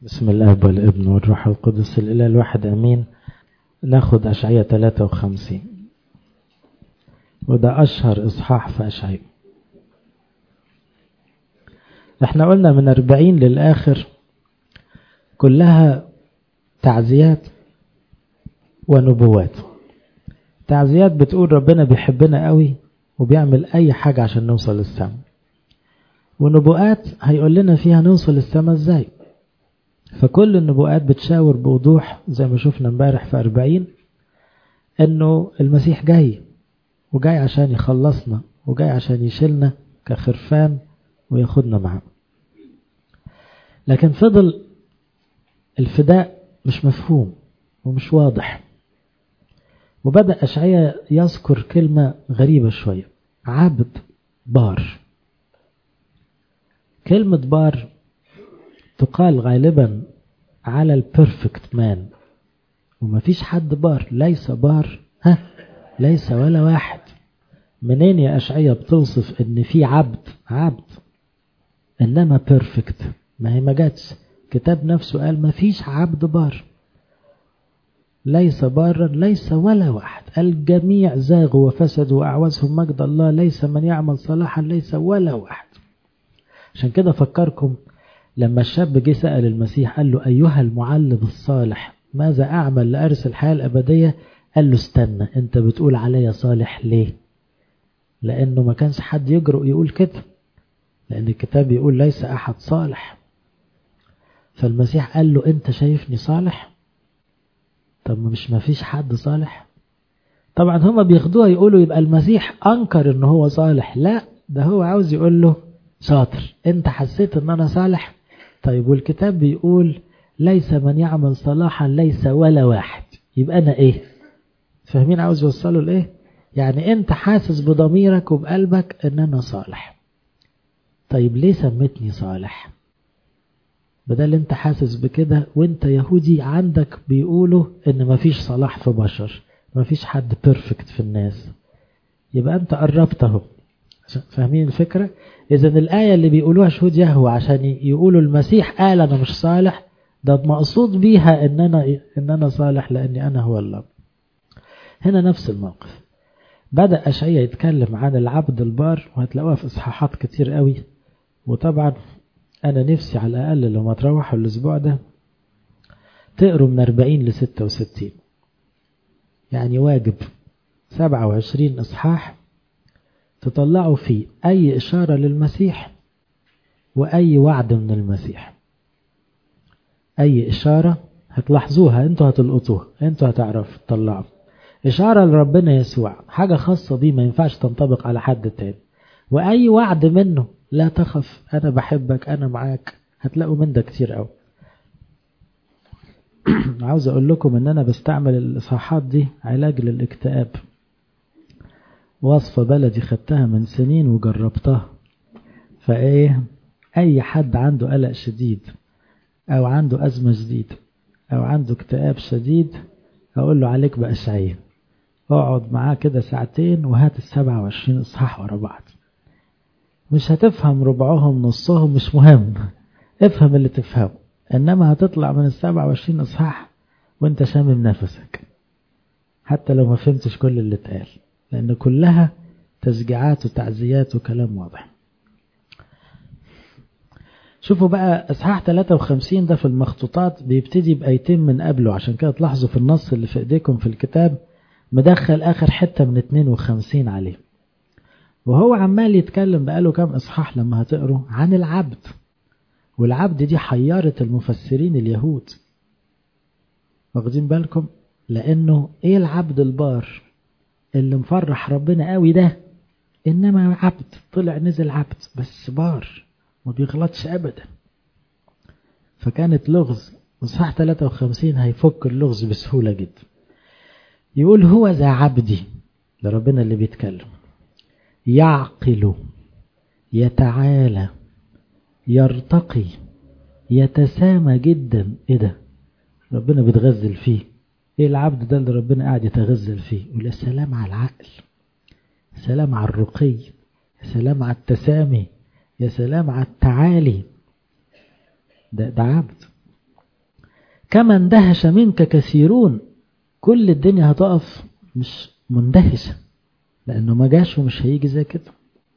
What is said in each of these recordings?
بسم الله والابن والروح القدس الإله الواحد أمين ناخد أشعية 53 وده أشهر إصحاح في أشعية احنا قلنا من 40 للآخر كلها تعزيات ونبوات تعزيات بتقول ربنا بيحبنا قوي وبيعمل أي حاجة عشان نوصل للسماء ونبوءات هيقول لنا فيها نوصل للسماء ازاي فكل النبوءات بتشاور بوضوح زي ما شفنا امبارح في أربعين انه المسيح جاي وجاي عشان يخلصنا وجاي عشان يشيلنا كخرفان وياخدنا معاه لكن فضل الفداء مش مفهوم ومش واضح وبدأ أشعية يذكر كلمة غريبة شوية عبد بار كلمة بار تقال غالبا على البرفكت مان ومفيش حد بار ليس بار ها ليس ولا واحد منين يا أشعية بتوصف ان في عبد عبد انما بيرفكت ما هي ما جاتش كتاب نفسه قال ما فيش عبد بار ليس بارا ليس ولا واحد الجميع زاغوا وفسدوا وأعوزهم مجد الله ليس من يعمل صلاحا ليس ولا واحد عشان كده فكركم لما الشاب جه سأل المسيح قال له أيها المعلم الصالح ماذا أعمل لأرث الحياة الأبدية قال له استنى أنت بتقول عليا صالح ليه لأنه ما كانش حد يجرؤ يقول كده لأن الكتاب يقول ليس أحد صالح فالمسيح قال له أنت شايفني صالح طب مش ما فيش حد صالح طبعا هما بياخدوها يقولوا يبقى المسيح أنكر إن هو صالح لا ده هو عاوز يقول له شاطر انت حسيت ان انا صالح طيب والكتاب بيقول ليس من يعمل صلاحا ليس ولا واحد يبقى انا ايه فاهمين عاوز يوصله لايه يعني انت حاسس بضميرك وبقلبك ان انا صالح طيب ليه سمتني صالح بدل انت حاسس بكده وانت يهودي عندك بيقولوا ان مفيش صلاح في بشر مفيش حد بيرفكت في الناس يبقى انت قربت اهو فاهمين الفكرة إذا الآية اللي بيقولوها شهود يهوى عشان يقولوا المسيح قال أنا مش صالح ده مقصود بيها إن أنا, إن أنا صالح لأني أنا هو الله هنا نفس الموقف بدأ أشعية يتكلم عن العبد البار وهتلاقوها في إصحاحات كتير قوي وطبعا أنا نفسي على الأقل لما تروحوا الأسبوع ده تقروا من 40 ل 66 يعني واجب 27 إصحاح تطلعوا فيه أي إشارة للمسيح وأي وعد من المسيح أي إشارة هتلاحظوها أنتوا هتلقطوها أنتوا هتعرفوا تطلعوا إشارة لربنا يسوع حاجة خاصة بيه ما ينفعش تنطبق على حد تاني وأي وعد منه لا تخف أنا بحبك أنا معاك هتلاقوا من ده كتير قوي عاوز أقول لكم إن أنا بستعمل الإصحاحات دي علاج للاكتئاب وصفة بلدي خدتها من سنين وجربتها فايه اي حد عنده قلق شديد او عنده ازمة شديدة او عنده اكتئاب شديد اقول له عليك بأشعية اقعد معاه كده ساعتين وهات السبعة وعشرين اصحاح ورا بعض مش هتفهم ربعهم نصهم مش مهم افهم اللي تفهمه انما هتطلع من السبعة وعشرين اصحاح وانت شامم نفسك حتى لو ما فهمتش كل اللي اتقال لأن كلها تشجيعات وتعزيات وكلام واضح شوفوا بقى إصحاح 53 ده في المخطوطات بيبتدي بأيتين من قبله عشان كده تلاحظوا في النص اللي في إيديكم في الكتاب مدخل آخر حتة من 52 عليه وهو عمال يتكلم بقاله كام إصحاح لما هتقروا عن العبد والعبد دي حيرت المفسرين اليهود واخدين بالكم لأنه إيه العبد البار اللي مفرح ربنا قوي ده انما عبد طلع نزل عبد بس بار ما بيغلطش ابدا فكانت لغز وصح 53 هيفك اللغز بسهولة جدا يقول هو ذا عبدي ده ربنا اللي بيتكلم يعقل يتعالى يرتقي يتسامى جدا ايه ده ربنا بيتغزل فيه ايه العبد ده اللي ربنا قاعد يتغزل فيه يقول السلام على العقل سلام على الرقي يا سلام على التسامي يا سلام على التعالي ده, ده عبد كما اندهش منك كثيرون كل الدنيا هتقف مش مندهشة لأنه ما جاش ومش هيجي زي كده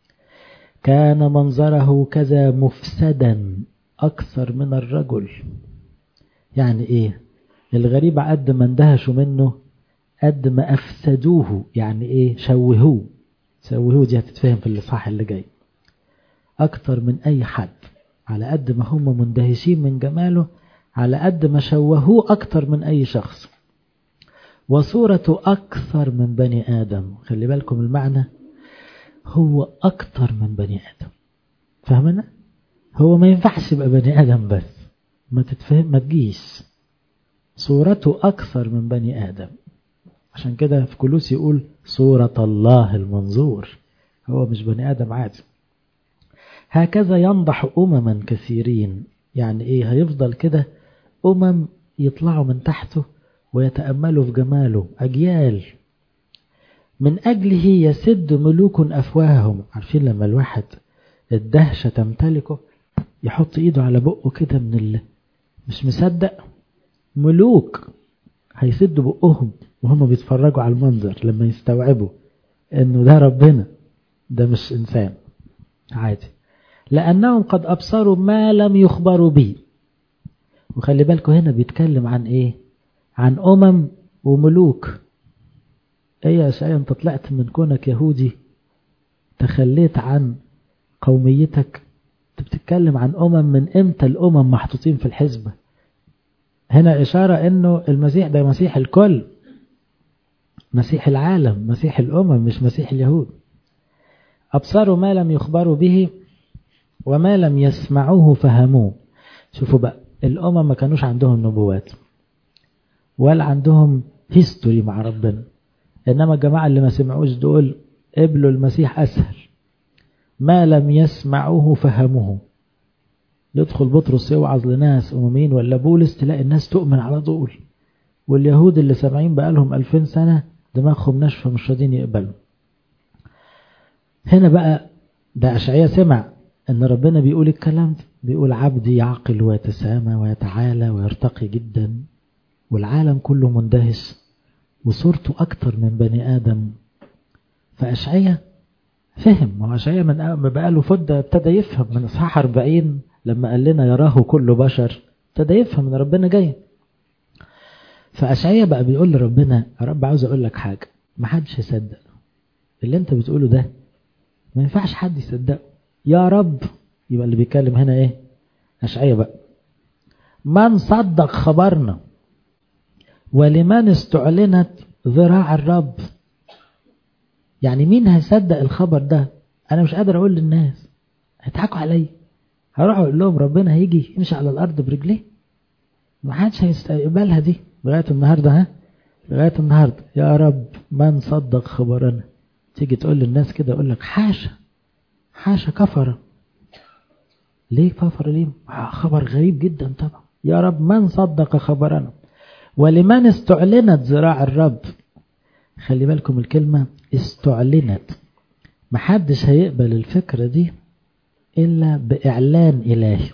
كان منظره كذا مفسدا أكثر من الرجل يعني إيه الغريب قد ما اندهشوا منه قد ما أفسدوه يعني إيه شوهوه شوهوه دي هتتفهم في الإصحاح اللي جاي أكثر من أي حد على قد ما هم مندهشين من جماله على قد ما شوهوه أكثر من أي شخص وصورته أكثر من بني آدم خلي بالكم المعنى هو أكثر من بني آدم فهمنا؟ هو ما ينفعش يبقى بني آدم بس ما تتفهم ما تجيش صورته أكثر من بني آدم عشان كده في كلوس يقول صورة الله المنظور هو مش بني آدم عادي هكذا ينضح أمما كثيرين يعني إيه هيفضل كده أمم يطلعوا من تحته ويتأملوا في جماله أجيال من أجله يسد ملوك أفواههم عارفين لما الواحد الدهشة تمتلكه يحط إيده على بقه كده من ال... مش مصدق ملوك هيسدوا بقهم وهم بيتفرجوا على المنظر لما يستوعبوا انه ده ربنا ده مش انسان عادي لانهم قد ابصروا ما لم يخبروا به وخلي بالكم هنا بيتكلم عن ايه عن امم وملوك ايه يا شيء انت طلعت من كونك يهودي تخليت عن قوميتك انت بتتكلم عن امم من امتى الامم محطوطين في الحزبه هنا إشارة أنه المسيح ده مسيح الكل مسيح العالم مسيح الأمم مش مسيح اليهود أبصروا ما لم يخبروا به وما لم يسمعوه فهموه شوفوا بقى الأمم ما كانوش عندهم نبوات ولا عندهم هيستوري مع ربنا إنما الجماعة اللي ما سمعوش دول قبلوا المسيح أسهل ما لم يسمعوه فهموه يدخل بطرس يوعظ لناس أممين ولا بولس تلاقي الناس تؤمن على طول واليهود اللي سامعين بقالهم ألفين سنة دماغهم ناشفة مش راضيين يقبلوا هنا بقى ده أشعية سمع أن ربنا بيقول الكلام ده بيقول عبدي يعقل ويتسامى ويتعالى ويرتقي جدا والعالم كله مندهش وصورته أكتر من بني آدم فأشعية فهم ما هو أشعية من بقاله فدة ابتدى يفهم من إصحاح 40 لما قال لنا يراه كل بشر ابتدى يفهم ان ربنا جاي فأشعية بقى بيقول لربنا يا رب عاوز اقول لك حاجة ما حدش يصدق اللي انت بتقوله ده ما ينفعش حد يصدقه يا رب يبقى اللي بيتكلم هنا ايه أشعية بقى من صدق خبرنا ولمن استعلنت ذراع الرب يعني مين هيصدق الخبر ده انا مش قادر اقول للناس هيضحكوا عليا هروح اقول لهم ربنا هيجي يمشي على الارض برجليه ما حدش هيستقبلها دي لغايه النهارده ها لغايه النهارده يا رب من صدق خبرنا تيجي تقول للناس كده يقول لك حاشا حاشا كفره ليه كفر ليه خبر غريب جدا طبعا يا رب من صدق خبرنا ولمن استعلنت ذراع الرب خلي بالكم الكلمة استعلنت محدش هيقبل الفكرة دي إلا بإعلان إلهي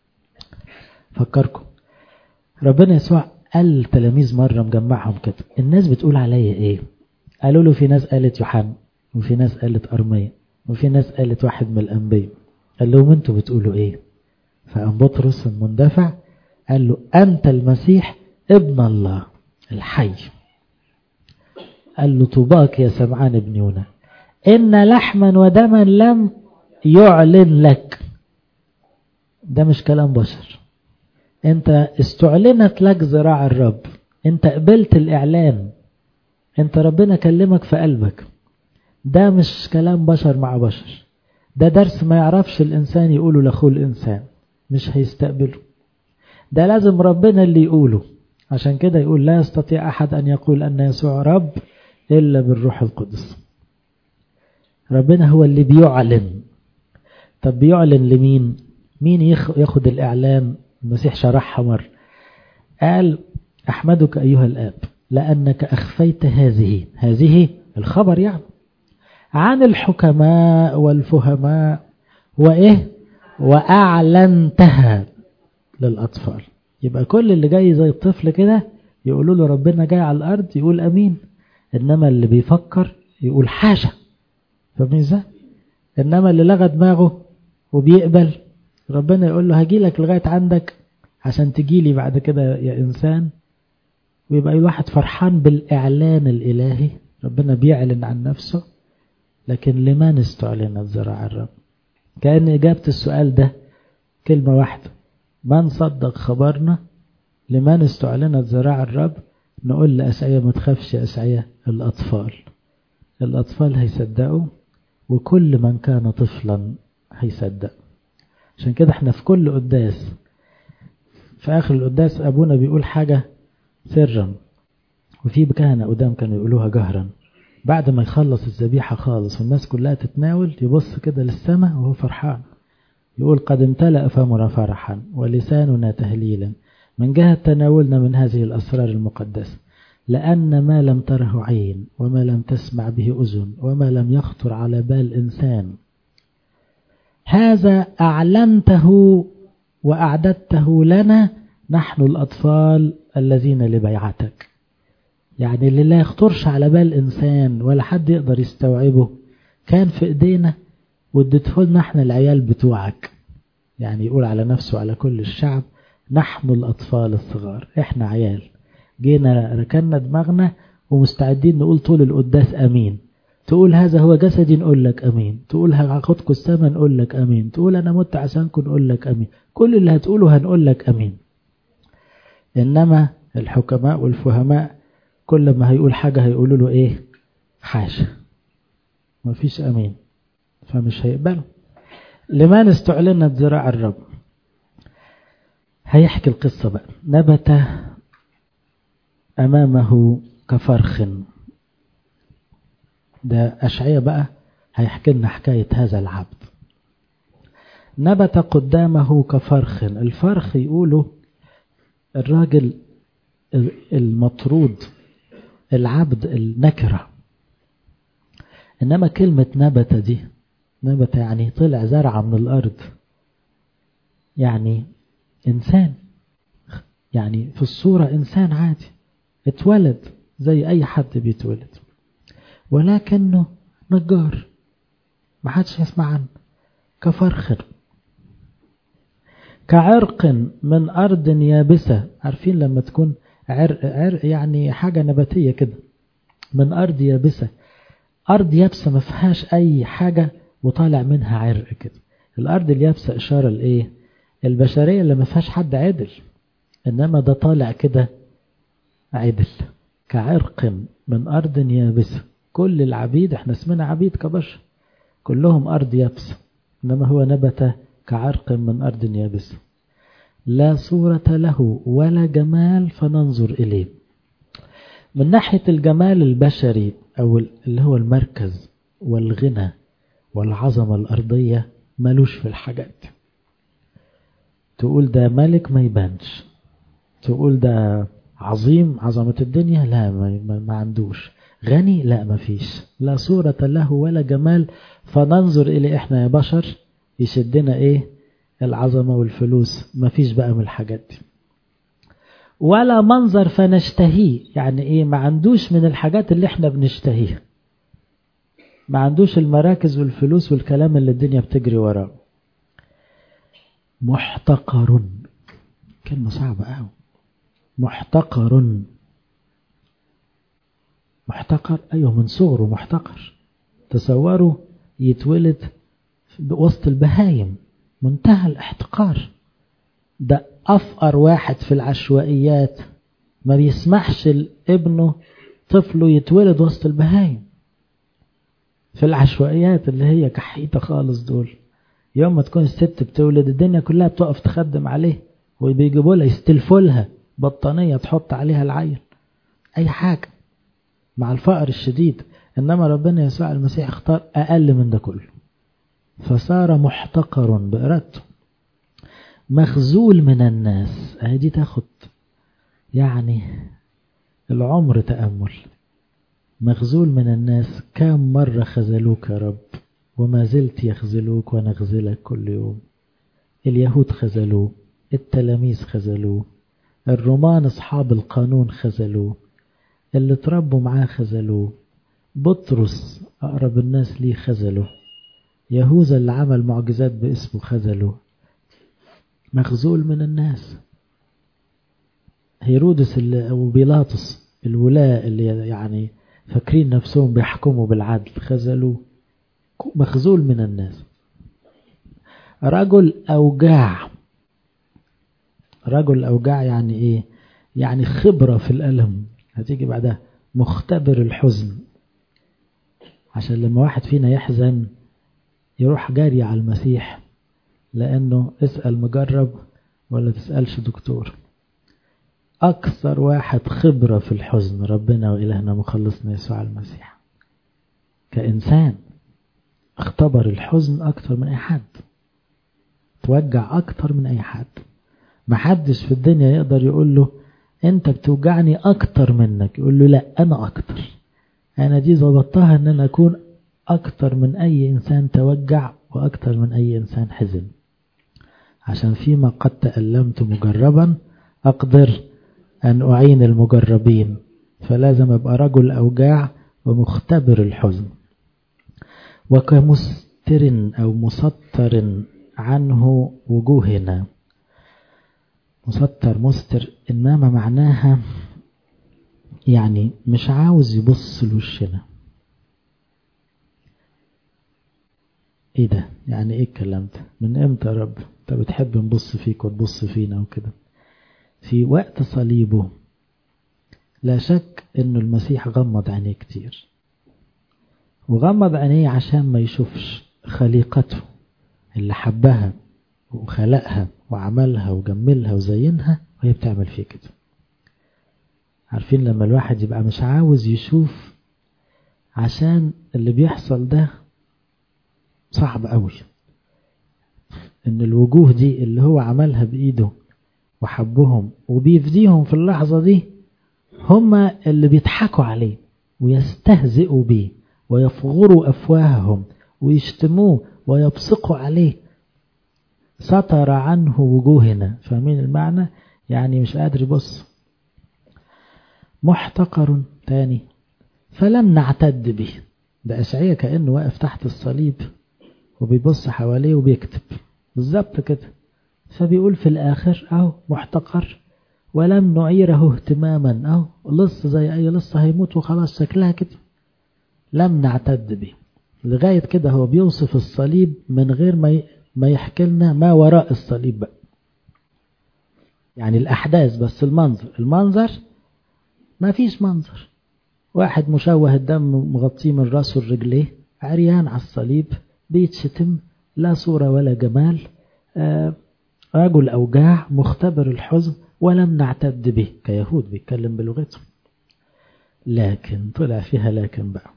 فكركم ربنا يسوع قال التلاميذ مرة مجمعهم كده الناس بتقول عليا إيه قالوا له في ناس قالت يوحنا وفي ناس قالت أرمية وفي ناس قالت واحد من الأنبياء قال لهم انتوا بتقولوا ايه فقام بطرس المندفع قال له أنت المسيح ابن الله الحي قال له طوباك يا سمعان ابن يونا إن لحما ودما لم يعلن لك ده مش كلام بشر انت استعلنت لك ذراع الرب انت قبلت الإعلان انت ربنا كلمك في قلبك ده مش كلام بشر مع بشر ده درس ما يعرفش الإنسان يقوله لأخوه الإنسان مش هيستقبله ده لازم ربنا اللي يقوله عشان كده يقول لا يستطيع أحد أن يقول أن يسوع رب إلا بالروح القدس ربنا هو اللي بيعلن طب بيعلن لمين مين ياخد الإعلان المسيح شرحها مرة قال أحمدك أيها الآب لأنك أخفيت هذه هذه الخبر يعني عن الحكماء والفهماء وإيه وأعلنتها للأطفال يبقى كل اللي جاي زي الطفل كده يقولوا له ربنا جاي على الأرض يقول أمين إنما اللي بيفكر يقول حاشا فاهمين ازاي؟ إنما اللي لغى دماغه وبيقبل ربنا يقول له هجيلك لغاية عندك عشان تجيلي بعد كده يا إنسان ويبقى الواحد فرحان بالإعلان الإلهي ربنا بيعلن عن نفسه لكن لمن استعلنت ذراع الرب كأن إجابة السؤال ده كلمة واحدة من صدق خبرنا لمن استعلنت ذراع الرب نقول لأسعية ما تخافش يا أسعية الأطفال الأطفال هيصدقوا وكل من كان طفلا هيصدق عشان كده احنا في كل قداس في آخر القداس أبونا بيقول حاجة سرا وفي كهنة قدام كانوا يقولوها جهرا بعد ما يخلص الذبيحة خالص والناس كلها تتناول يبص كده للسماء وهو فرحان يقول قد امتلأ فمنا فرحا ولساننا تهليلا من جهة تناولنا من هذه الأسرار المقدسة لأن ما لم تره عين وما لم تسمع به أذن وما لم يخطر على بال إنسان هذا أعلنته وأعددته لنا نحن الأطفال الذين لبيعتك يعني اللي لا يخطرش على بال إنسان ولا حد يقدر يستوعبه كان في إيدينا واديته لنا احنا العيال بتوعك يعني يقول على نفسه على كل الشعب نحن الأطفال الصغار احنا عيال جينا ركنا دماغنا ومستعدين نقول طول القداس أمين تقول هذا هو جسدي نقول لك أمين تقول هاخدكم السما نقول لك أمين تقول أنا مت عشانكم نقول لك أمين كل اللي هتقوله هنقول لك أمين إنما الحكماء والفهماء كل ما هيقول حاجة هيقولوا له إيه حاشا مفيش أمين فمش هيقبلوا لمن استعلنت ذراع الرب هيحكي القصة بقى نبت أمامه كفرخ ده أشعية بقى هيحكي لنا حكاية هذا العبد نبت قدامه كفرخ الفرخ يقولوا الراجل المطرود العبد النكرة إنما كلمة نبت دي نبت يعني طلع زرعة من الأرض يعني إنسان يعني في الصورة إنسان عادي اتولد زي أي حد بيتولد ولكنه نجار ما حدش يسمع عنه كفرخ كعرق من أرض يابسة عارفين لما تكون عرق, عرق يعني حاجة نباتية كده من أرض يابسة أرض يابسة ما فيهاش أي حاجة وطالع منها عرق كده الأرض اليابسة إشارة لإيه البشرية اللي ما فيهاش حد عدل إنما ده طالع كده عدل كعرق من أرض يابسة كل العبيد احنا اسمنا عبيد كبشر كلهم أرض يابسة إنما هو نبت كعرق من أرض يابسة لا صورة له ولا جمال فننظر إليه من ناحية الجمال البشري أو اللي هو المركز والغنى والعظمة الأرضية ملوش في الحاجات تقول ده ملك ما يبانش تقول ده عظيم عظمة الدنيا لا ما, ما عندوش غني لا ما فيش لا صورة له ولا جمال فننظر إلى إحنا يا بشر يشدنا إيه العظمة والفلوس ما فيش بقى من الحاجات دي ولا منظر فنشتهيه يعني إيه ما عندوش من الحاجات اللي إحنا بنشتهيها ما عندوش المراكز والفلوس والكلام اللي الدنيا بتجري وراه محتقر كلمة صعبة قوي محتقر محتقر أيوه من صغره محتقر تصوروا يتولد وسط البهايم منتهى الاحتقار ده أفقر واحد في العشوائيات ما بيسمحش لابنه طفله يتولد وسط البهايم في العشوائيات اللي هي كحيطة خالص دول يوم ما تكون الست بتولد الدنيا كلها بتقف تخدم عليه وبيجيبوا لها يستلفوا لها بطانية تحط عليها العيل أي حاجة مع الفقر الشديد إنما ربنا يسوع المسيح اختار أقل من ده كله فصار محتقر بإرادته مخزول من الناس هذه تاخد يعني العمر تأمل مخزول من الناس كم مرة خذلوك يا رب وما زلت يخذلوك ونخذلك كل يوم اليهود خذلوه التلاميذ خذلوه الرومان أصحاب القانون خذلوه اللي تربوا معاه خذلوه بطرس أقرب الناس ليه خذلوه يهوذا اللي عمل معجزات باسمه خذلوه مخزول من الناس هيرودس وبيلاطس الولاة اللي يعني فاكرين نفسهم بيحكموا بالعدل خذلوه مخزول من الناس رجل أوجاع رجل أوجاع يعني إيه يعني خبرة في الألم هتيجي بعدها مختبر الحزن عشان لما واحد فينا يحزن يروح جاري على المسيح لأنه اسأل مجرب ولا تسألش دكتور أكثر واحد خبرة في الحزن ربنا وإلهنا مخلصنا يسوع المسيح كإنسان اختبر الحزن أكثر من أي حد توجع أكثر من أي حد محدش في الدنيا يقدر يقول له أنت بتوجعني أكتر منك يقول له لا أنا أكتر أنا دي ظبطتها أن أنا أكون أكتر من أي إنسان توجع وأكتر من أي إنسان حزن عشان فيما قد تألمت مجربا أقدر أن أعين المجربين فلازم أبقى رجل أوجاع ومختبر الحزن وكمستر أو مسطر عنه وجوهنا مسطر مستر إنما معناها يعني مش عاوز يبص لوشنا ايه ده يعني ايه الكلام ده من امتى يا رب انت بتحب نبص فيك وتبص فينا وكده في وقت صليبه لا شك انه المسيح غمض عينيه كتير وغمض عينيه عشان ما يشوفش خليقته اللي حبها وخلقها وعملها وجملها وزينها وهي بتعمل فيه كده عارفين لما الواحد يبقى مش عاوز يشوف عشان اللي بيحصل ده صعب قوي ان الوجوه دي اللي هو عملها بايده وحبهم وبيفديهم في اللحظة دي هما اللي بيضحكوا عليه ويستهزئوا بيه ويفغروا أفواههم ويشتموه ويبصقوا عليه سطر عنه وجوهنا فاهمين المعنى يعني مش قادر يبص محتقر تاني فلم نعتد به ده أشعية كأنه واقف تحت الصليب وبيبص حواليه وبيكتب بالظبط كده فبيقول في الآخر أهو محتقر ولم نعيره اهتماما أهو لص زي أي لص هيموت وخلاص شكلها كده لم نعتد به لغاية كده هو بيوصف الصليب من غير ما ما يحكي لنا ما وراء الصليب بقى يعني الأحداث بس المنظر المنظر ما فيش منظر واحد مشوه الدم مغطيه من راسه لرجليه عريان على الصليب بيتشتم لا صورة ولا جمال آه رجل أوجاع مختبر الحزن ولم نعتد به كيهود بيتكلم بلغتهم لكن طلع فيها لكن بقى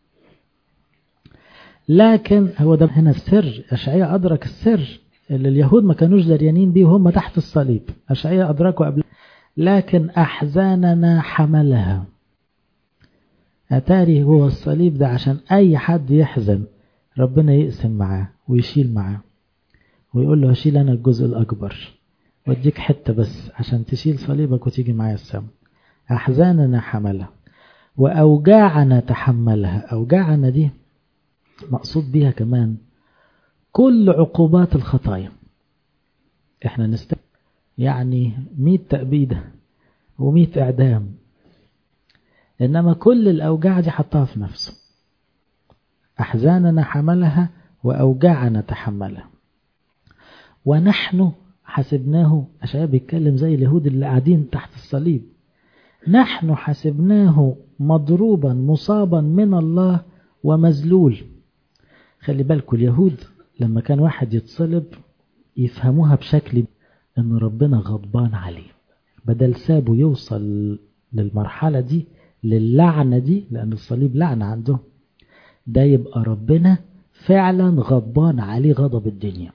لكن هو ده هنا السر أشعية أدرك السر اللي اليهود ما كانوش دريانين بيه وهم تحت الصليب أشعية أدركوا قبل لكن أحزاننا حملها أتاري هو الصليب ده عشان أي حد يحزن ربنا يقسم معاه ويشيل معاه ويقول له هشيل أنا الجزء الأكبر واديك حتة بس عشان تشيل صليبك وتيجي معايا السما أحزاننا حملها وأوجاعنا تحملها أوجاعنا دي مقصود بيها كمان كل عقوبات الخطايا احنا نست يعني مية تأبيدة ومية إعدام إنما كل الأوجاع دي حطها في نفسه أحزاننا حملها وأوجاعنا تحملها ونحن حسبناه أشياء بيتكلم زي اليهود اللي قاعدين تحت الصليب نحن حسبناه مضروبا مصابا من الله ومذلول خلي بالكم اليهود لما كان واحد يتصلب يفهموها بشكل ان ربنا غضبان عليه بدل سابه يوصل للمرحلة دي للعنة دي لأن الصليب لعنة عندهم ده يبقى ربنا فعلا غضبان عليه غضب الدنيا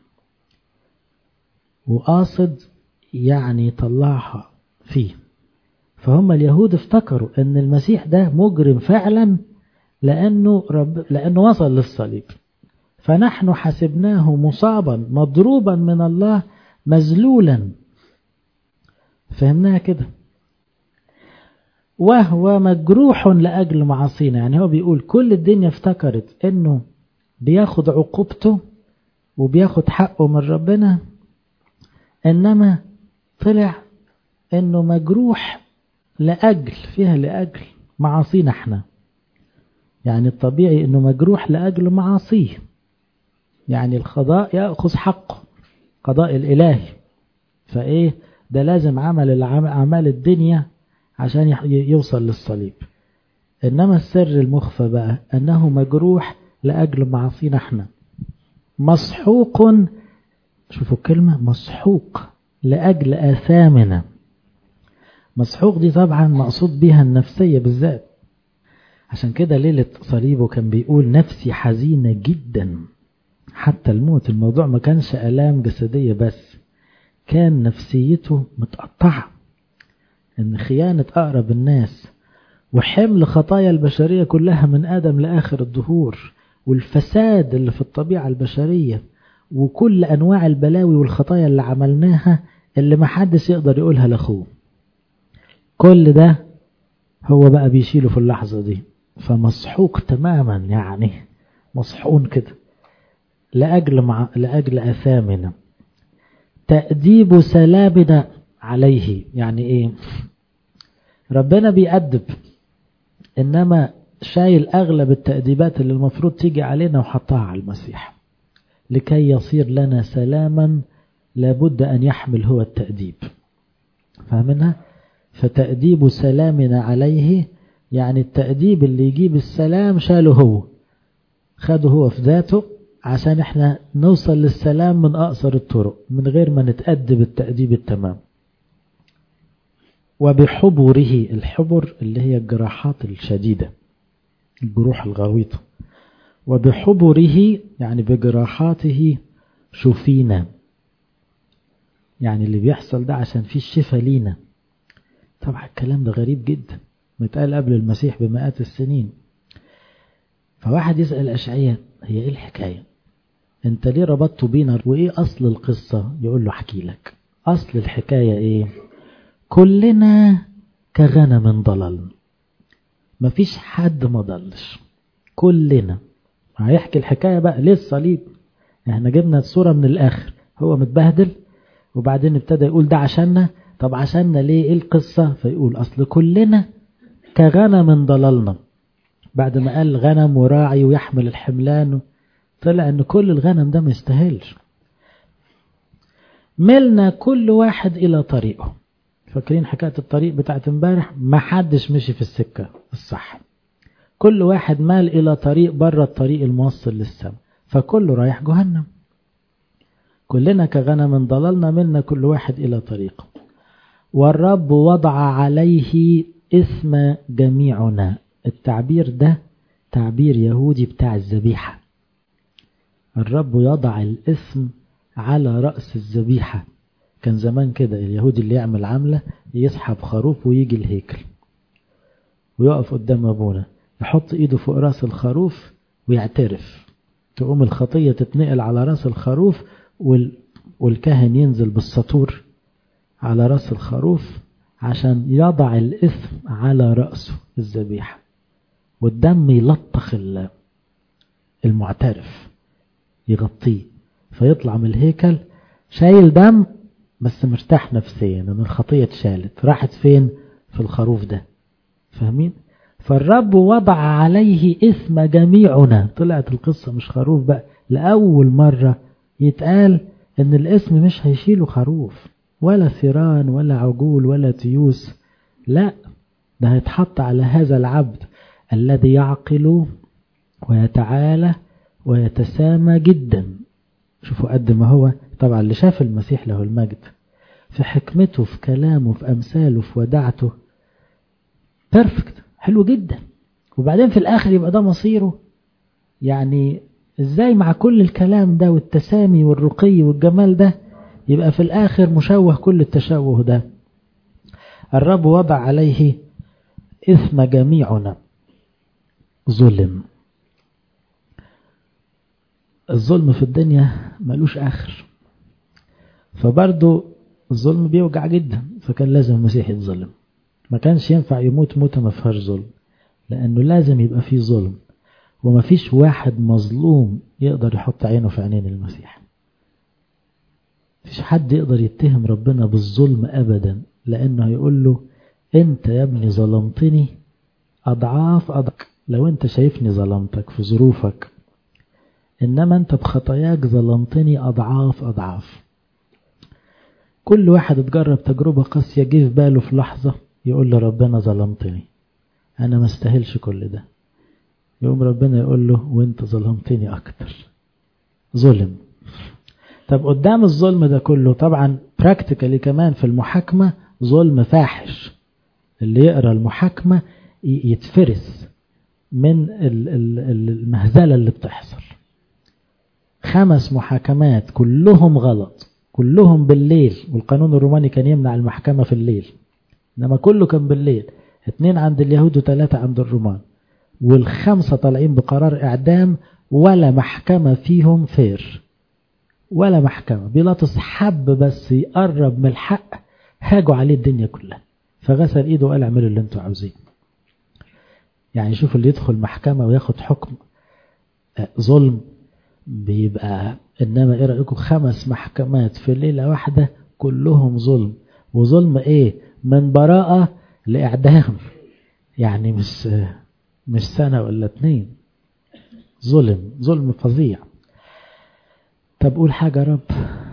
وقاصد يعني يطلعها فيه فهم اليهود افتكروا ان المسيح ده مجرم فعلا لأنه, رب لأنه وصل للصليب فنحن حسبناه مصابا مضروبا من الله مذلولا فهمناها كده وهو مجروح لأجل معاصينا يعني هو بيقول كل الدنيا افتكرت انه بياخد عقوبته وبياخد حقه من ربنا انما طلع انه مجروح لأجل فيها لأجل معاصينا احنا يعني الطبيعي انه مجروح لأجل معاصيه يعني القضاء يأخذ حقه قضاء الإلهي فإيه ده لازم عمل أعمال الدنيا عشان يوصل للصليب إنما السر المخفى بقى أنه مجروح لأجل معاصينا احنا مسحوق شوفوا الكلمة مسحوق لأجل آثامنا مسحوق دي طبعا مقصود بها النفسية بالذات عشان كده ليلة صليبه كان بيقول نفسي حزينة جدا حتى الموت الموضوع ما كانش ألام جسدية بس كان نفسيته متقطعة ان خيانة أقرب الناس وحمل خطايا البشرية كلها من آدم لآخر الدهور والفساد اللي في الطبيعة البشرية وكل أنواع البلاوي والخطايا اللي عملناها اللي ما حدش يقدر يقولها لأخوه كل ده هو بقى بيشيله في اللحظة دي فمسحوق تماما يعني مصحون كده لأجل, مع... لأجل أثامنا تأديب سلامنا عليه يعني إيه ربنا بيأدب إنما شايل أغلب التأديبات اللي المفروض تيجي علينا وحطها على المسيح لكي يصير لنا سلاما لابد أن يحمل هو التأديب فاهمينها فتأديب سلامنا عليه يعني التأديب اللي يجيب السلام شاله هو خده هو في ذاته عشان احنا نوصل للسلام من أقصر الطرق من غير ما نتأدب التأديب التمام وبحبره الحبر اللي هي الجراحات الشديدة الجروح الغويطة وبحبره يعني بجراحاته شفينا يعني اللي بيحصل ده عشان فيه الشفاء لينا طبعا الكلام ده غريب جدا متقال قبل المسيح بمئات السنين فواحد يسأل أشعية هي ايه الحكاية انت ليه ربطته بينا وايه اصل القصة يقول له احكي لك اصل الحكاية ايه كلنا كغنم ضلل مفيش حد ما ضلش كلنا هيحكي الحكاية بقى ليه الصليب احنا جبنا الصورة من الاخر هو متبهدل وبعدين ابتدى يقول ده عشاننا طب عشاننا ليه ايه القصة فيقول اصل كلنا كغنم ضللنا بعد ما قال غنم وراعي ويحمل الحملان طلع ان كل الغنم ده ما يستاهلش ملنا كل واحد الى طريقه فاكرين حكاية الطريق بتاعت امبارح ما حدش مشي في السكة الصح كل واحد مال الى طريق بره الطريق الموصل للسماء فكله رايح جهنم كلنا كغنم ضللنا ملنا كل واحد الى طريقه والرب وضع عليه اسم جميعنا التعبير ده تعبير يهودي بتاع الذبيحة الرب يضع الاسم على رأس الذبيحة كان زمان كده اليهودي اللي يعمل عملة يسحب خروف ويجي الهيكل ويقف قدام أبونا يحط إيده فوق راس الخروف ويعترف تقوم الخطية تتنقل على راس الخروف وال... والكاهن ينزل بالسطور على راس الخروف عشان يضع الإثم على رأسه الذبيحة والدم يلطخ المعترف يغطيه فيطلع من الهيكل شايل دم بس مرتاح نفسيا ان الخطية اتشالت راحت فين في الخروف ده فاهمين فالرب وضع عليه اسم جميعنا طلعت القصة مش خروف بقى لأول مرة يتقال ان الاسم مش هيشيله خروف ولا ثيران ولا عجول ولا تيوس لا ده هيتحط على هذا العبد الذي يعقل ويتعالى ويتسامى جدا شوفوا قد ما هو طبعا اللي شاف المسيح له المجد في حكمته في كلامه في أمثاله في ودعته بيرفكت حلو جدا وبعدين في الآخر يبقى ده مصيره يعني ازاي مع كل الكلام ده والتسامي والرقي والجمال ده يبقى في الآخر مشوه كل التشوه ده الرب وضع عليه إثم جميعنا ظلم الظلم في الدنيا ملوش آخر فبرضو الظلم بيوجع جدا فكان لازم المسيح يتظلم ما كانش ينفع يموت موتة ما فيهاش ظلم لأنه لازم يبقى فيه ظلم وما فيش واحد مظلوم يقدر يحط عينه في عينين المسيح فيش حد يقدر يتهم ربنا بالظلم أبدا لأنه هيقول له أنت يا ابني ظلمتني أضعاف أضعاف لو أنت شايفني ظلمتك في ظروفك إنما أنت بخطاياك ظلمتني أضعاف أضعاف كل واحد اتجرب تجربة قاسية جه في باله في لحظة يقول لربنا ظلمتني أنا ما استاهلش كل ده يقوم ربنا يقول له وانت ظلمتني أكتر ظلم طب قدام الظلم ده كله طبعا براكتيكالي كمان في المحاكمة ظلم فاحش اللي يقرأ المحاكمة يتفرس من المهزلة اللي بتحصل خمس محاكمات كلهم غلط كلهم بالليل والقانون الروماني كان يمنع المحكمة في الليل إنما كله كان بالليل اتنين عند اليهود وثلاثة عند الرومان والخمسة طالعين بقرار إعدام ولا محكمة فيهم فير ولا محكمة بيلاطس حب بس يقرب من الحق هاجوا عليه الدنيا كلها فغسل ايده وقال اعملوا اللي انتوا عاوزين يعني شوف اللي يدخل محكمة وياخد حكم ظلم بيبقى انما ايه رأيكم خمس محكمات في ليلة واحدة كلهم ظلم وظلم ايه من براءة لإعدام يعني مش مش سنة ولا اتنين ظلم ظلم فظيع طب قول حاجة يا رب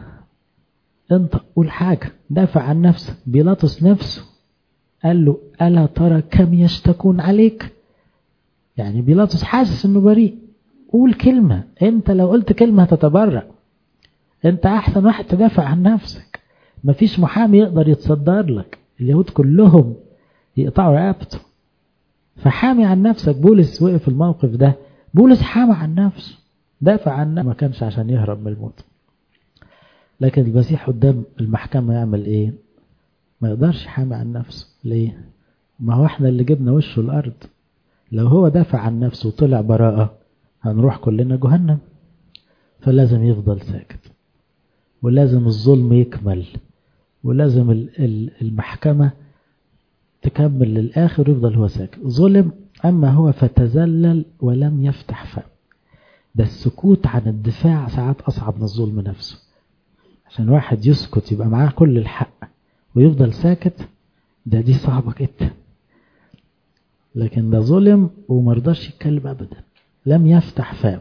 انت قول حاجة دافع عن نفسك بيلاطس نفسه قال له ألا ترى كم يشتكون عليك يعني بيلاطس حاسس انه بريء قول كلمة انت لو قلت كلمة هتتبرأ انت احسن واحد تدافع عن نفسك مفيش محامي يقدر يتصدر لك اليهود كلهم يقطعوا رقبته فحامي عن نفسك بولس وقف الموقف ده بولس حامى عن نفسه دافع عن نفسه ما كانش عشان يهرب من الموت لكن المسيح قدام المحكمة يعمل ايه ما يقدرش يحامي عن نفسه ليه ما هو احنا اللي جبنا وشه الارض لو هو دافع عن نفسه وطلع براءة هنروح كلنا جهنم فلازم يفضل ساكت ولازم الظلم يكمل ولازم المحكمة تكمل للآخر ويفضل هو ساكت ظلم أما هو فتزلل ولم يفتح فم ده السكوت عن الدفاع ساعات أصعب من الظلم نفسه عشان واحد يسكت يبقى معاه كل الحق ويفضل ساكت ده دي صعبة جدا لكن ده ظلم ومرضاش يتكلم أبدا لم يفتح فم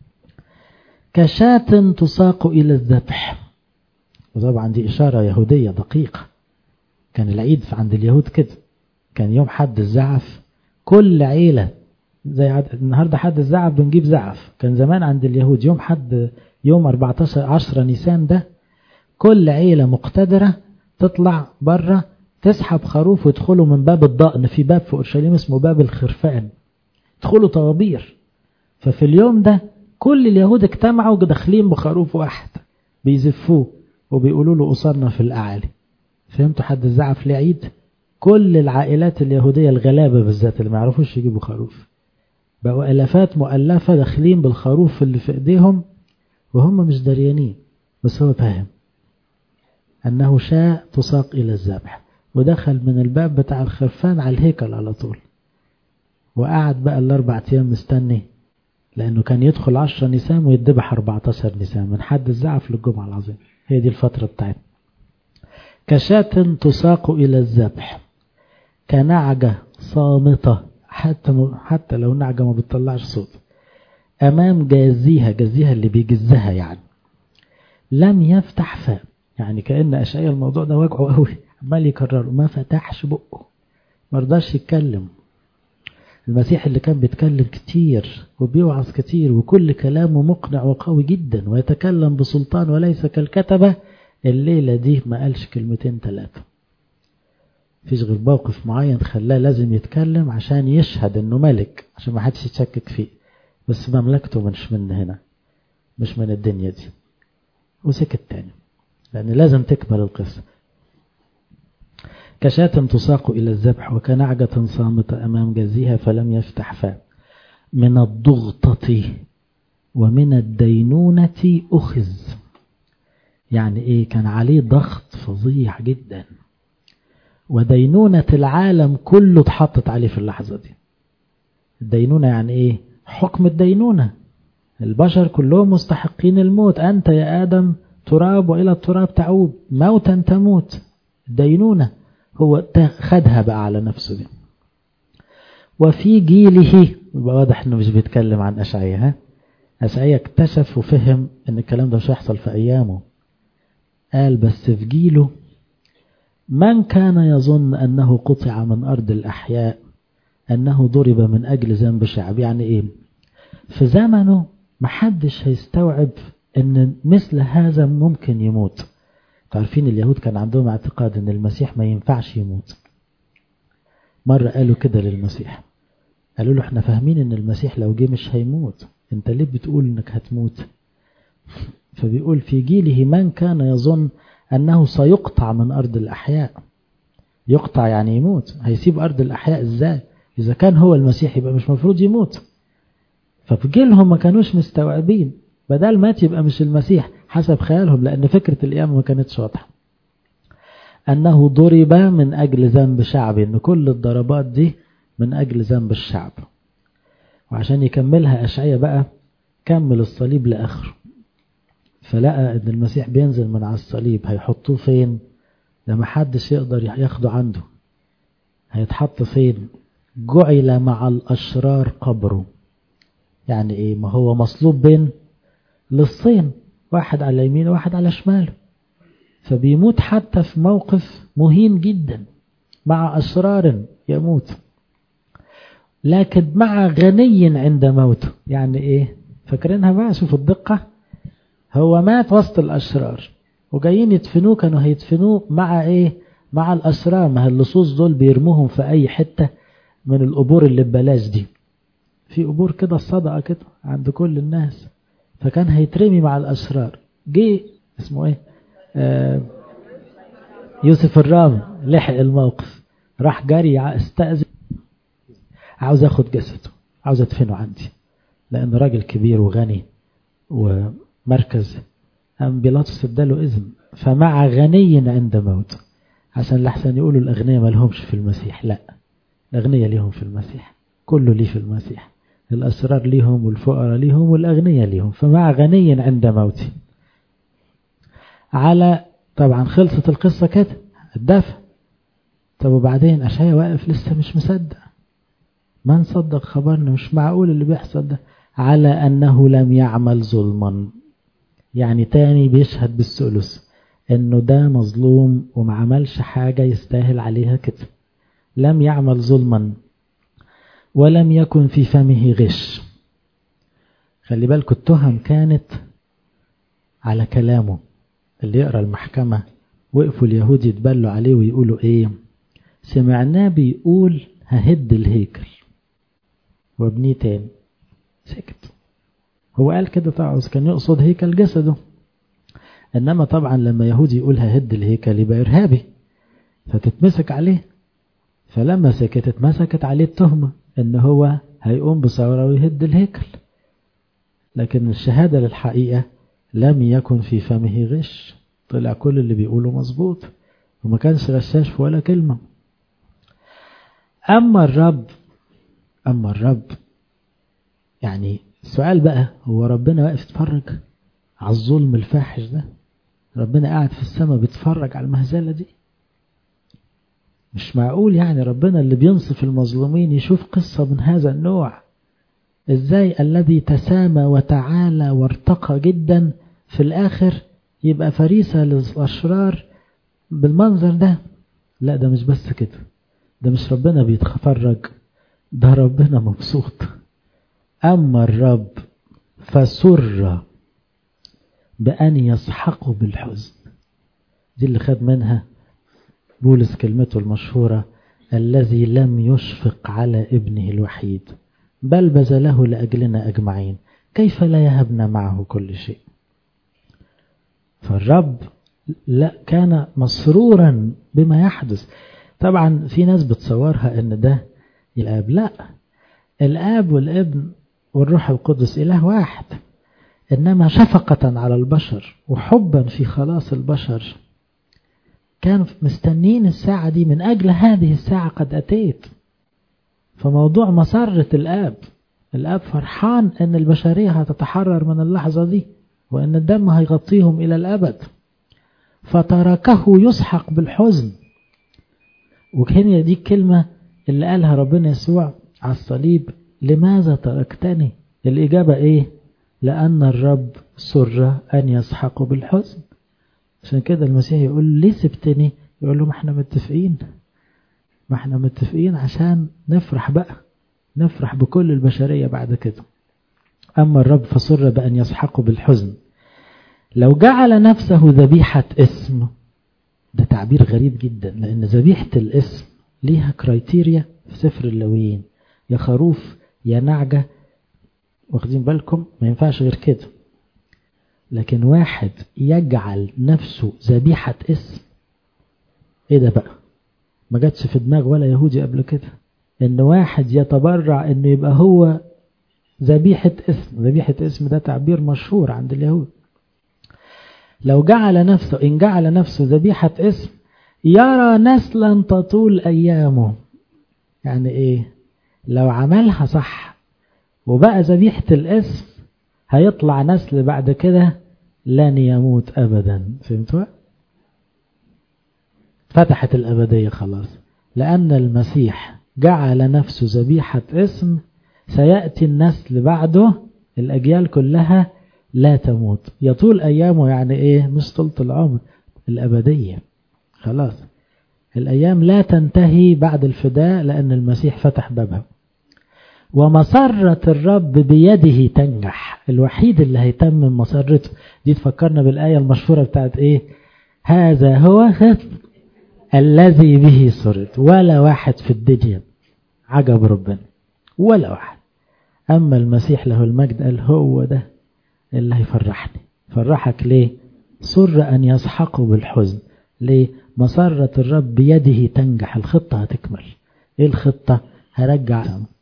كشاة تساق إلى الذبح وطبعا دي إشارة يهودية دقيقة كان العيد عند اليهود كده كان يوم حد الزعف كل عيلة زي النهاردة حد الزعف بنجيب زعف كان زمان عند اليهود يوم حد يوم 14 10 نيسان ده كل عيلة مقتدرة تطلع بره تسحب خروف ويدخلوا من باب الضأن في باب في أورشليم اسمه باب الخرفان يدخلوا طوابير ففي اليوم ده كل اليهود اجتمعوا داخلين بخروف واحد بيزفوه وبيقولوا له أصرنا في الأعالي فهمتوا حد الزعف ليه عيد كل العائلات اليهودية الغلابة بالذات اللي ما يعرفوش يجيبوا خروف بقوا ألفات مؤلفة داخلين بالخروف اللي في ايديهم وهم مش دريانين بس هو فاهم أنه شاء تساق إلى الذبح ودخل من الباب بتاع الخرفان على الهيكل على طول وقعد بقى الأربع أيام مستني لأنه كان يدخل عشرة نسام ويدبح 14 نسام من حد الزعف للجمعة العظيم هي دي الفترة بتاعتنا كشاة تساق إلى الذبح كنعجة صامتة حتى حتى لو نعجة ما بتطلعش صوت أمام جازيها جازيها اللي بيجزها يعني لم يفتح فم يعني كأن أشعية الموضوع ده واجعه قوي عمال يكرره ما فتحش بقه ما رضاش يتكلم المسيح اللي كان بيتكلم كتير وبيوعظ كتير وكل كلامه مقنع وقوي جدا ويتكلم بسلطان وليس كالكتبة الليلة دي ما قالش كلمتين ثلاثة فيش غير موقف معين خلاه لازم يتكلم عشان يشهد انه ملك عشان ما حدش يتشكك فيه بس مملكته مش من هنا مش من الدنيا دي وسكت تاني لأن لازم تكمل القصة كشاة تساق إلى الذبح وكنعجة صامتة أمام جزيها فلم يفتح فاه من الضغطة ومن الدينونة أخذ يعني إيه كان عليه ضغط فظيع جدا ودينونة العالم كله اتحطت عليه في اللحظة دي الدينونة يعني ايه حكم الدينونة البشر كلهم مستحقين الموت أنت يا آدم تراب وإلى التراب تعود موتا تموت دينونة هو خدها بقى على نفسه دي وفي جيله يبقى واضح انه مش بيتكلم عن أشعية ها أشعية اكتشف وفهم ان الكلام ده مش هيحصل في أيامه قال بس في جيله من كان يظن أنه قطع من أرض الأحياء أنه ضرب من أجل ذنب شعب يعني إيه في زمنه محدش هيستوعب أن مثل هذا ممكن يموت تعرفين اليهود كان عندهم اعتقاد أن المسيح ما ينفعش يموت مرة قالوا كده للمسيح قالوا له احنا فاهمين ان المسيح لو جه مش هيموت انت ليه بتقول انك هتموت فبيقول في جيله من كان يظن أنه سيقطع من أرض الأحياء يقطع يعني يموت هيسيب أرض الأحياء إزاي إذا كان هو المسيح يبقى مش مفروض يموت ففي جيلهم ما كانوش مستوعبين بدل مات يبقى مش المسيح حسب خيالهم لأن فكرة القيامة ما كانتش واضحة أنه ضرب من أجل ذنب شعبي أن كل الضربات دي من أجل ذنب الشعب وعشان يكملها أشعية بقى كمل الصليب لآخره فلقى ان المسيح بينزل من على الصليب هيحطوه فين ده محدش يقدر ياخده عنده هيتحط فين جعل مع الأشرار قبره يعني ايه ما هو مصلوب بين للصين واحد على يمينه وواحد على شماله فبيموت حتى في موقف مهين جدا مع أشرار يموت لكن مع غني عند موته يعني ايه فاكرينها بقى شوفوا الدقة هو مات وسط الأشرار وجايين يدفنوه كانوا هيدفنوه مع ايه مع الأشرار ما اللصوص دول بيرموهم في أي حتة من القبور اللي ببلاش دي في قبور كده الصدقة كده عند كل الناس فكان هيترمي مع الأشرار جه اسمه ايه آه يوسف الرامي لحق الموقف راح جري استأذن عاوز اخد جسده عاوز ادفنه عندي لان راجل كبير وغني ومركز أم بيلاطس اداله إذن فمع غني عند موته عشان لحسن يقولوا الأغنياء ما لهمش في المسيح لا الأغنياء ليهم في المسيح كله ليه في المسيح الأسرار ليهم والفقراء ليهم والأغنياء ليهم فمع غني عند موته على طبعا خلصت القصة كده الدفع طب وبعدين أشعيا واقف لسه مش مصدق ما نصدق خبرنا مش معقول اللي بيحصل ده على أنه لم يعمل ظلما يعني تاني بيشهد بالثلث انه ده مظلوم وما عملش حاجة يستاهل عليها كده لم يعمل ظلما ولم يكن في فمه غش خلي بالكم التهم كانت على كلامه اللي يقرأ المحكمة وقفوا اليهود يتبلوا عليه ويقولوا ايه سمعناه بيقول ههد الهيكل وابنيه تاني سكت هو قال كده طبعا كان يقصد هيكل جسده انما طبعا لما يهودي يقول ههد الهيكل يبقى ارهابي فتتمسك عليه فلما سكت اتمسكت عليه التهمة ان هو هيقوم بثورة ويهد الهيكل لكن الشهادة للحقيقة لم يكن في فمه غش طلع كل اللي بيقوله مظبوط وما كانش غشاش في ولا كلمة أما الرب أما الرب يعني السؤال بقى هو ربنا واقف يتفرج على الظلم الفاحش ده ربنا قاعد في السماء بيتفرج على المهزلة دي مش معقول يعني ربنا اللي بينصف المظلومين يشوف قصة من هذا النوع ازاي الذي تسامى وتعالى وارتقى جدا في الاخر يبقى فريسة للأشرار بالمنظر ده لا ده مش بس كده ده مش ربنا بيتفرج ده ربنا مبسوط أما الرب فسر بأن يسحقوا بالحزن دي اللي خد منها بولس كلمته المشهورة الذي لم يشفق على ابنه الوحيد بل بذله لأجلنا أجمعين كيف لا يهبنا معه كل شيء فالرب لا كان مسرورا بما يحدث طبعا في ناس بتصورها ان ده الاب لا الاب والابن والروح القدس اله واحد انما شفقة على البشر وحبا في خلاص البشر كانوا مستنين الساعة دي من أجل هذه الساعة قد أتيت فموضوع مسرة الآب الآب فرحان أن البشرية هتتحرر من اللحظة دي وأن الدم هيغطيهم إلى الأبد فتركه يسحق بالحزن وهنا دي الكلمة اللي قالها ربنا يسوع على الصليب لماذا تركتني الإجابة إيه لأن الرب سر أن يسحق بالحزن عشان كده المسيح يقول ليه سبتني يقول له ما احنا متفقين ما احنا متفقين عشان نفرح بقى نفرح بكل البشرية بعد كده أما الرب فسر بأن يسحق بالحزن لو جعل نفسه ذبيحة اسم ده تعبير غريب جدا لأن ذبيحة الاسم ليها كرايتيريا في سفر اللويين يا خروف يا نعجة واخدين بالكم ما ينفعش غير كده لكن واحد يجعل نفسه ذبيحة اسم ايه ده بقى ما جاتش في دماغ ولا يهودي قبل كده ان واحد يتبرع انه يبقى هو ذبيحة اسم ذبيحة اسم ده تعبير مشهور عند اليهود لو جعل نفسه إن جعل نفسه ذبيحة اسم يرى نسلا تطول أيامه يعني إيه لو عملها صح وبقى ذبيحة الاسم هيطلع نسل بعد كده لن يموت أبدا فهمتوا فتحت الأبدية خلاص لأن المسيح جعل نفسه ذبيحة اسم سيأتي النسل بعده الأجيال كلها لا تموت يطول أيامه يعني إيه مش طولة العمر الأبدية خلاص الأيام لا تنتهي بعد الفداء لأن المسيح فتح بابها ومسرة الرب بيده تنجح الوحيد اللي هيتمم مسرته دي تفكرنا بالآية المشهورة بتاعت إيه هذا هو الذي به سرت ولا واحد في الدنيا عجب ربنا ولا واحد أما المسيح له المجد قال هو ده اللي هيفرحني فرحك ليه سر أن يسحقوا بالحزن ليه مسرة الرب بيده تنجح الخطة هتكمل ايه الخطة هرجع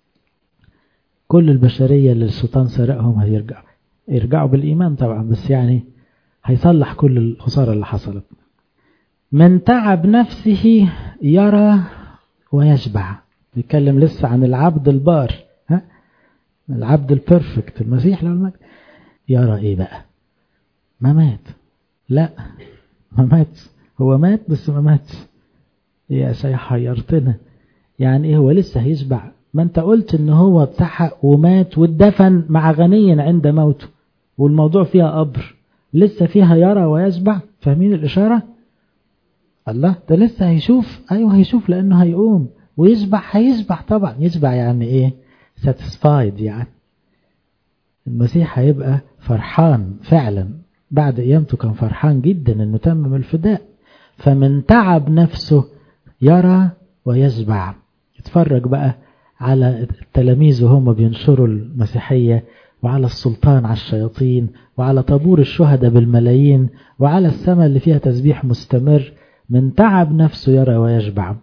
كل البشرية اللي الشيطان سرقهم هيرجعوا يرجعوا بالإيمان طبعا بس يعني هيصلح كل الخسارة اللي حصلت من تعب نفسه يرى ويشبع بيتكلم لسه عن العبد البار ها العبد البرفكت المسيح له المجد يرى ايه بقى ما مات لا ما مات هو مات بس ما مات يا شيخ حيرتنا يعني ايه هو لسه هيشبع ما انت قلت ان هو اتسحق ومات واتدفن مع غني عند موته والموضوع فيها قبر لسه فيها يرى ويشبع فاهمين الاشاره الله ده لسه هيشوف ايوه هيشوف لانه هيقوم ويشبع هيشبع طبعا يشبع يعني ايه satisfied يعني المسيح هيبقى فرحان فعلا بعد قيامته كان فرحان جدا انه تمم الفداء فمن تعب نفسه يرى ويشبع اتفرج بقى على التلاميذ وهم بينشروا المسيحية وعلى السلطان على الشياطين وعلى طابور الشهداء بالملايين وعلى السماء اللي فيها تسبيح مستمر من تعب نفسه يرى ويشبع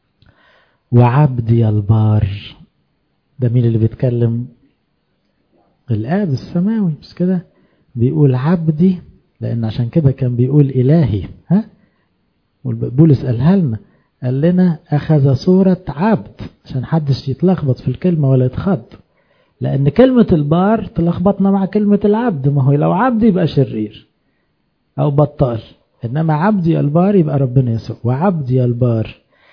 وعبدي البار ده مين اللي بيتكلم الآب السماوي بس كده بيقول عبدي لأن عشان كده كان بيقول إلهي ها بولس قالها لنا قال لنا أخذ صورة عبد عشان حدش يتلخبط في الكلمة ولا يتخض لأن كلمة البار تلخبطنا مع كلمة العبد ما هو لو عبد يبقى شرير أو بطال إنما عبدي البار يبقى ربنا يسوع وعبدي البار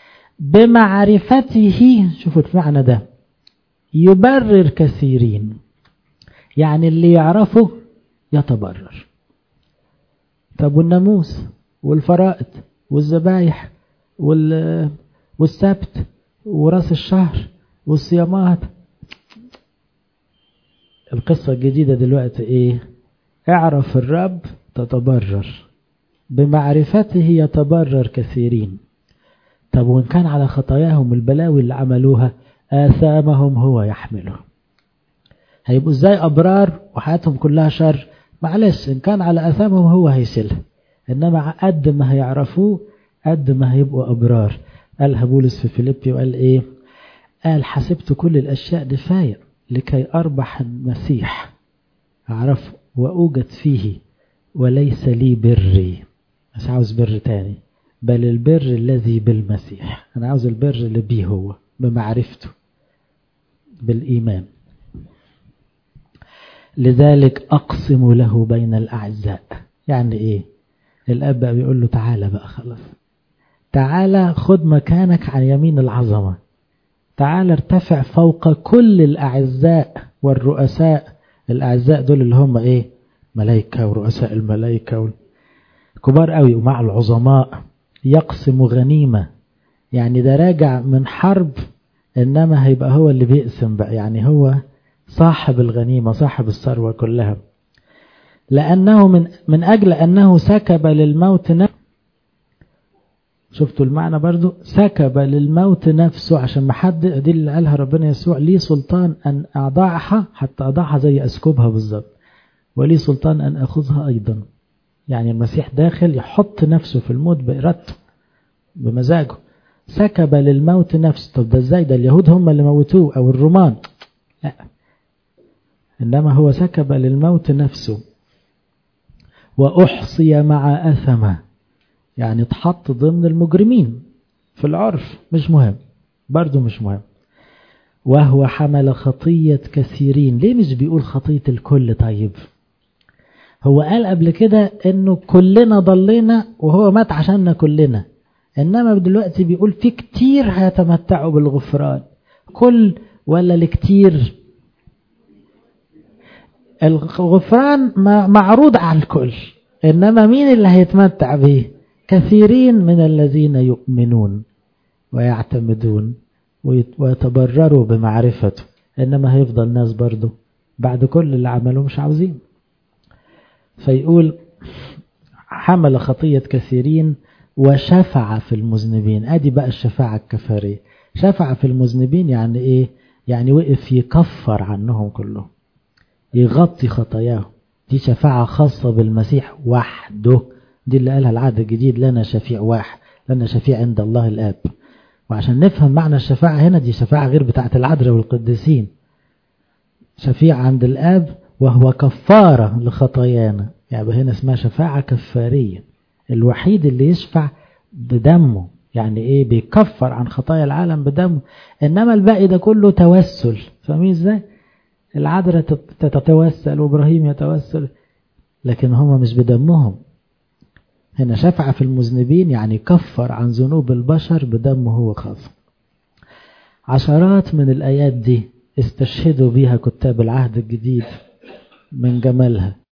بمعرفته شوفوا المعنى ده يبرر كثيرين يعني اللي يعرفه يتبرر طب والناموس والفرائض والذبايح والسبت وراس الشهر والصيامات القصة الجديدة دلوقتي ايه اعرف الرب تتبرر بمعرفته يتبرر كثيرين طب وإن كان على خطاياهم البلاوي اللي عملوها آثامهم هو يحملهم هيبقوا ازاي أبرار وحياتهم كلها شر معلش إن كان على آثامهم هو هيشيلها إنما قد ما هيعرفوه قد ما هيبقوا أبرار قالها بولس في فيليبي وقال إيه قال حسبت كل الأشياء نفاية لكي أربح المسيح أعرف وأوجد فيه وليس لي بري مش عاوز بر تاني بل البر الذي بالمسيح أنا عاوز البر اللي بيه هو بمعرفته بالإيمان لذلك أقسم له بين الأعزاء يعني إيه الأب بقى بيقول له تعالى بقى خلاص تعالى خد مكانك عن يمين العظمة تعالى ارتفع فوق كل الأعزاء والرؤساء الأعزاء دول اللي هم إيه ملايكة ورؤساء الملايكة كبار قوي ومع العظماء يقسم غنيمة يعني ده راجع من حرب إنما هيبقى هو اللي بيقسم بقى يعني هو صاحب الغنيمة صاحب الثروة كلها لأنه من, من أجل أنه سكب للموت نفسه شفتوا المعنى برضو سكب للموت نفسه عشان ما حد دي اللي قالها ربنا يسوع لي سلطان أن أضعها حتى أضعها زي أسكبها بالظبط ولي سلطان أن أخذها أيضا يعني المسيح داخل يحط نفسه في الموت بإرادته بمزاجه سكب للموت نفسه طب ده ازاي ده اليهود هم اللي موتوه أو الرومان لا إنما هو سكب للموت نفسه وأحصي مع أثمه يعني اتحط ضمن المجرمين في العرف مش مهم برضو مش مهم وهو حمل خطية كثيرين ليه مش بيقول خطية الكل طيب هو قال قبل كده انه كلنا ضلينا وهو مات عشاننا كلنا انما دلوقتي بيقول في كتير هيتمتعوا بالغفران كل ولا الكتير الغفران معروض على الكل انما مين اللي هيتمتع به كثيرين من الذين يؤمنون ويعتمدون ويتبرروا بمعرفته إنما هيفضل ناس برضه بعد كل اللي عملوا مش عاوزين فيقول حمل خطية كثيرين وشفع في المذنبين ادي بقى الشفاعة الكفارية شفع في المذنبين يعني ايه يعني وقف يكفر عنهم كلهم يغطي خطاياهم دي شفاعة خاصة بالمسيح وحده دي اللي قالها العهد الجديد لنا شفيع واحد لنا شفيع عند الله الآب وعشان نفهم معنى الشفاعة هنا دي شفاعة غير بتاعة العذراء والقديسين شفيع عند الآب وهو كفارة لخطايانا يعني هنا اسمها شفاعة كفارية الوحيد اللي يشفع بدمه يعني ايه بيكفر عن خطايا العالم بدمه انما الباقي ده كله توسل فاهمين ازاي العذراء تتوسل وابراهيم يتوسل لكن هم مش بدمهم هنا شفع في المذنبين يعني كفر عن ذنوب البشر بدمه هو خاص عشرات من الآيات دي استشهدوا بها كتاب العهد الجديد من جمالها